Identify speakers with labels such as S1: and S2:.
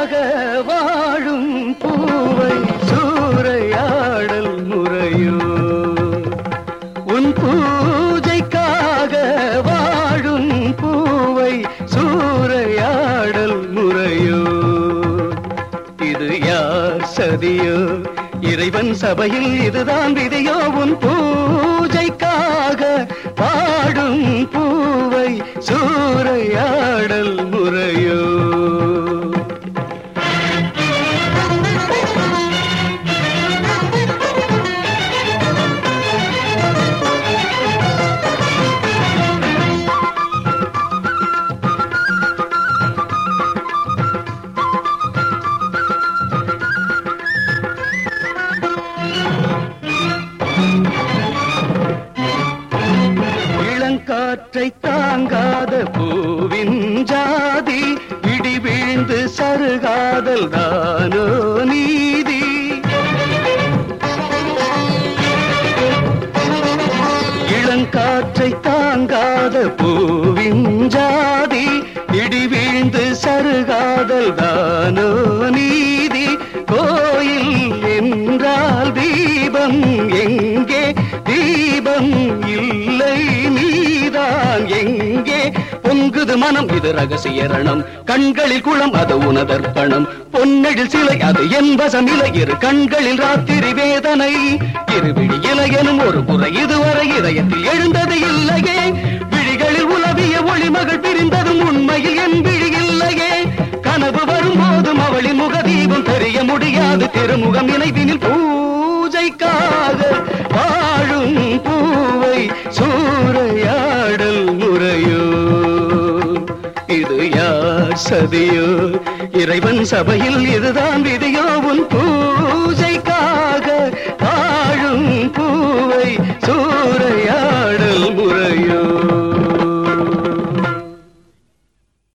S1: வாழும் பூவை சூறையாடல் முறையோ உன் பூஜைக்காக வாழும் பூவை சூறையாடல் முறையோ இது யார் சதியோ இறைவன் சபையில் இதுதான் விதியோ உன் பூஜைக்காக பாடும் பூவை சூறையாடல் முறையோ இளங்காற்றை தாங்காத பூவின் ஜாதி இடி வீழ்ந்து சருகாதல் தானோ நீதி இளங்காற்றை தாங்காத பூவின் ஜாதி இடி வீழ்ந்து சருகாதல் தானோ நீதி கோயில் என்றால் தீபம் எங்கே தீபம் இல்லை நீதான் எங்கே பொங்குது மனம் இது ரகசிய ரணம் கண்களில் குளம் அது உனதர்ப்பணம் பொன்னெழில் சிலை அது என் வசம் இலை இரு கண்களில் ராத்திரி வேதனை இருவிழி இலையனும் ஒரு புறை இதுவரை இதயத்தில் எழுந்தது இல்லையே விழிகளில் உலவிய ஒளிமகள் பிரிந்ததும் உண்மையில் என் விழி இல்லையே கனவு வரும்போதும் அவளின் முக தீபம் தெரிய முடியாது திருமுகம் இணைவினில் பூஜைக்காக வாழும் பூவை சூறையாடல் முறையோ இது யார் சதியோ இறைவன் சபையில் இதுதான் விதியோ உன் பூஜைக்காக